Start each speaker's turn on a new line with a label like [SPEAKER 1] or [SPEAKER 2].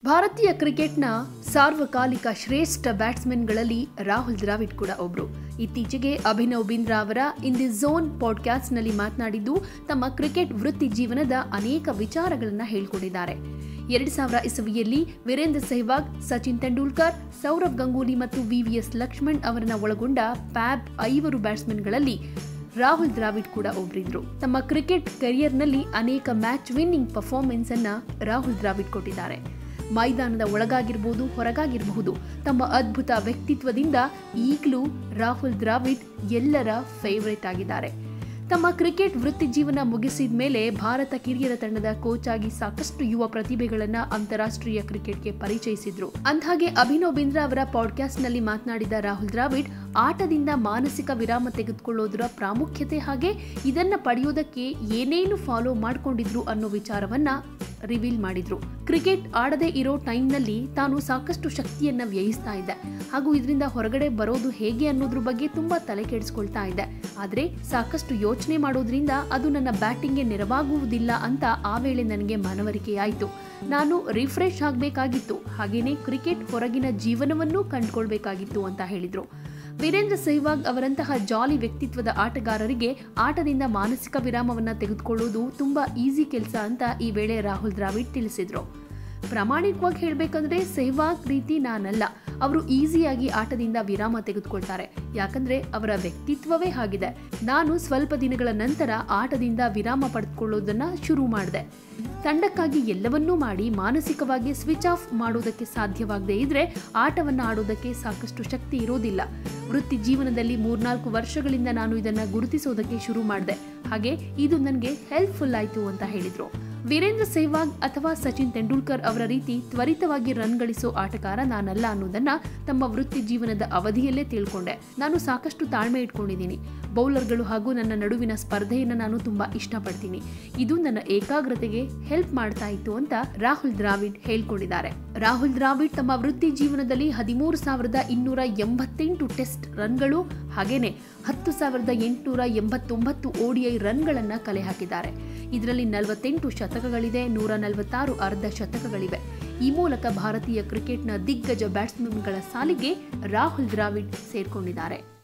[SPEAKER 1] ಭಾರತೀಯ ಕ್ರಿಕೆಟ್ನ ಸಾರ್ವಕಾಲಿಕ ಶ್ರೇಷ್ಠ ಬ್ಯಾಟ್ಸ್ಮನ್ಗಳಲ್ಲಿ ರಾಹುಲ್ ದ್ರಾವಿಡ್ ಕೂಡ ಒಬ್ರು ಇತ್ತೀಚೆಗೆ ಅಭಿನವ್ ಬಿಂದ್ರಾ ಅವರ ಇನ್ ದಿ ಝೋನ್ ಪಾಡ್ಕಾಸ್ಟ್ನಲ್ಲಿ ಮಾತನಾಡಿದ್ದು ತಮ್ಮ ಕ್ರಿಕೆಟ್ ವೃತ್ತಿ ಜೀವನದ ಅನೇಕ ವಿಚಾರಗಳನ್ನು ಹೇಳ್ಕೊಂಡಿದ್ದಾರೆ ಎರಡ್ ಸಾವಿರ ಇಸವಿಯಲ್ಲಿ ವೀರೇಂದ್ರ ಸೆಹ್ವಾಗ್ ಸಚಿನ್ ತೆಂಡೂಲ್ಕರ್ ಸೌರವ್ ಗಂಗೂಲಿ ಮತ್ತು ವಿವಿಎಸ್ ಲಕ್ಷ್ಮಣ್ ಅವರನ್ನ ಒಳಗೊಂಡ ಪ್ಯಾಬ್ ಐವರು ಬ್ಯಾಟ್ಸ್ಮನ್ಗಳಲ್ಲಿ ರಾಹುಲ್ ದ್ರಾವಿಡ್ ಕೂಡ ಒಬ್ಬರಿದ್ರು ತಮ್ಮ ಕ್ರಿಕೆಟ್ ಕೆರಿಯರ್ನಲ್ಲಿ ಅನೇಕ ಮ್ಯಾಚ್ ವಿನ್ನಿಂಗ್ ಪರ್ಫಾರ್ಮೆನ್ಸ್ ಅನ್ನ ರಾಹುಲ್ ದ್ರಾವಿಡ್ ಕೊಟ್ಟಿದ್ದಾರೆ ಮೈದಾನದ ಒಳಗಾಗಿರ್ಬೋದು ಹೊರಗಾಗಿರಬಹುದು ತಮ್ಮ ಅದ್ಭುತ ವ್ಯಕ್ತಿತ್ವದಿಂದ ಈಗಲೂ ರಾಹುಲ್ ದ್ರಾವಿಡ್ ಎಲ್ಲರ ಫೇವರೇಟ್ ಆಗಿದ್ದಾರೆ ತಮ್ಮ ಕ್ರಿಕೆಟ್ ವೃತ್ತಿ ಜೀವನ ಮುಗಿಸಿದ ಮೇಲೆ ಭಾರತ ಕಿರಿಯರ ತಂಡದ ಕೋಚ್ ಆಗಿ ಸಾಕಷ್ಟು ಯುವ ಪ್ರತಿಭೆಗಳನ್ನ ಅಂತಾರಾಷ್ಟ್ರೀಯ ಕ್ರಿಕೆಟ್ಗೆ ಪರಿಚಯಿಸಿದ್ರು ಅಂದ್ಹಾಗೆ ಅಭಿನವ್ ಬಿಂದ್ರಾ ಅವರ ಪಾಡ್ಕಾಸ್ಟ್ ನಲ್ಲಿ ಮಾತನಾಡಿದ ರಾಹುಲ್ ದ್ರಾವಿಡ್ ಆಟದಿಂದ ಮಾನಸಿಕ ವಿರಾಮ ತೆಗೆದುಕೊಳ್ಳೋದರ ಪ್ರಾಮುಖ್ಯತೆ ಹಾಗೆ ಇದನ್ನ ಪಡೆಯೋದಕ್ಕೆ ಏನೇನು ಫಾಲೋ ಮಾಡ್ಕೊಂಡಿದ್ರು ಅನ್ನೋ ವಿಚಾರವನ್ನ ರಿವೀಲ್ ಮಾಡಿದ್ರು ಕ್ರಿಕೆಟ್ ಆಡದೇ ಇರೋ ಟೈಮ್ನಲ್ಲಿ ತಾನು ಸಾಕಷ್ಟು ಶಕ್ತಿಯನ್ನ ವ್ಯಯಿಸ್ತಾ ಇದ್ದೆ ಹಾಗೂ ಇದರಿಂದ ಹೊರಗಡೆ ಬರೋದು ಹೇಗೆ ಅನ್ನೋದ್ರ ಬಗ್ಗೆ ತುಂಬಾ ತಲೆ ಕೆಡಿಸ್ಕೊಳ್ತಾ ಇದ್ದೆ ಆದ್ರೆ ಸಾಕಷ್ಟು ಯೋಚನೆ ಮಾಡೋದ್ರಿಂದ ಅದು ನನ್ನ ಬ್ಯಾಟಿಂಗ್ಗೆ ನೆರವಾಗುವುದಿಲ್ಲ ಅಂತ ಆ ವೇಳೆ ನನಗೆ ಮನವರಿಕೆಯಾಯಿತು ನಾನು ರಿಫ್ರೆಶ್ ಆಗಬೇಕಾಗಿತ್ತು ಹಾಗೇನೆ ಕ್ರಿಕೆಟ್ ಹೊರಗಿನ ಜೀವನವನ್ನೂ ಕಂಡುಕೊಳ್ಬೇಕಾಗಿತ್ತು ಅಂತ ಹೇಳಿದ್ರು ವೀರೇಂದ್ರ ಸೆಹ್ವಾಗ್ ಅವರಂತಹ ಜಾಲಿ ವ್ಯಕ್ತಿತ್ವದ ಆಟಗಾರರಿಗೆ ಆಟದಿಂದ ಮಾನಸಿಕ ವಿರಾಮವನ್ನ ತೆಗೆದುಕೊಳ್ಳುವುದು ತುಂಬಾ ಈಸಿ ಕೆಲಸ ಅಂತ ಈ ವೇಳೆ ರಾಹುಲ್ ದ್ರಾವಿಡ್ ತಿಳಿಸಿದ್ರು ಪ್ರಾಮಾಣಿಕವಾಗಿ ಹೇಳಬೇಕಂದ್ರೆ ಸೆಹ್ವಾಗ್ ರೀತಿ ನಾನಲ್ಲ ಅವರು ಈಸಿಯಾಗಿ ಆಟದಿಂದ ವಿರಾಮ ತೆಗೆದುಕೊಳ್ತಾರೆ ಯಾಕಂದ್ರೆ ಅವರ ವ್ಯಕ್ತಿತ್ವವೇ ಆಗಿದೆ ನಾನು ಸ್ವಲ್ಪ ದಿನಗಳ ನಂತರ ಆಟದಿಂದ ವಿರಾಮ ಪಡೆದುಕೊಳ್ಳೋದನ್ನ ಶುರು ಮಾಡಿದೆ ತಂಡಕ್ಕಾಗಿ ಎಲ್ಲವನ್ನೂ ಮಾಡಿ ಮಾನಸಿಕವಾಗಿ ಸ್ವಿಚ್ ಆಫ್ ಮಾಡೋದಕ್ಕೆ ಸಾಧ್ಯವಾಗದೇ ಇದ್ರೆ ಆಟವನ್ನು ಆಡೋದಕ್ಕೆ ಸಾಕಷ್ಟು ಶಕ್ತಿ ಇರೋದಿಲ್ಲ ವೃತ್ತಿ ಜೀವನದಲ್ಲಿ ಮೂರ್ನಾಲ್ಕು ವರ್ಷಗಳಿಂದ ನಾನು ಇದನ್ನ ಗುರುತಿಸೋದಕ್ಕೆ ಶುರು ಮಾಡಿದೆ ಹಾಗೆ ಇದು ನನಗೆ ಹೆಲ್ಪ್ಫುಲ್ ಆಯಿತು ಅಂತ ಹೇಳಿದ್ರು ವೀರೇಂದ್ರ ಸೆಹ್ವಾಗ್ ಅಥವಾ ಸಚಿನ್ ತೆಂಡೂಲ್ಕರ್ ಅವರ ರೀತಿ ತ್ವರಿತವಾಗಿ ರನ್ ಗಳಿಸೋ ಆಟಗಾರ ನಾನಲ್ಲ ಅನ್ನೋದನ್ನ ತಮ್ಮ ವೃತ್ತಿ ಜೀವನದ ಅವಧಿಯಲ್ಲೇ ತಿಳ್ಕೊಂಡೆ ನಾನು ಸಾಕಷ್ಟು ತಾಳ್ಮೆ ಇಟ್ಕೊಂಡಿದ್ದೀನಿ ಬೌಲರ್ಗಳು ಹಾಗೂ ನನ್ನ ನಡುವಿನ ಸ್ಪರ್ಧೆಯನ್ನು ನಾನು ತುಂಬಾ ಇಷ್ಟಪಡ್ತೀನಿ ಇದು ನನ್ನ ಏಕಾಗ್ರತೆಗೆ ಹೆಲ್ಪ್ ಮಾಡ್ತಾ ಇತ್ತು ಅಂತ ರಾಹುಲ್ ದ್ರಾವಿಡ್ ಹೇಳ್ಕೊಂಡಿದ್ದಾರೆ ರಾಹುಲ್ ದ್ರಾವಿಡ್ ತಮ್ಮ ವೃತ್ತಿ ಜೀವನದಲ್ಲಿ ಹದಿಮೂರು ಸಾವಿರದ ಇನ್ನೂರ ಎಂಬತ್ತೆಂಟು ಟೆಸ್ಟ್ ರನ್ಗಳು ಹಾಗೇನೆ ಹತ್ತು ಸಾವಿರದ ಎಂಟುನೂರ ಎಂಬತ್ತೊಂಬತ್ತು ಓಡಿಐ ರನ್ಗಳನ್ನ ಕಲೆ ಹಾಕಿದ್ದಾರೆ ಇದರಲ್ಲಿ ನಲವತ್ತೆಂಟು ಶತಕಗಳಿದೆ ನೂರ ನಲವತ್ತಾರು ಅರ್ಧ ಶತಕಗಳಿವೆ ಈ ಮೂಲಕ ಭಾರತೀಯ ಕ್ರಿಕೆಟ್ನ ದಿಗ್ಗಜ ಬ್ಯಾಟ್ಸ್ಮನ್ಗಳ ಸಾಲಿಗೆ ರಾಹುಲ್ ದ್ರಾವಿಡ್ ಸೇರ್ಕೊಂಡಿದ್ದಾರೆ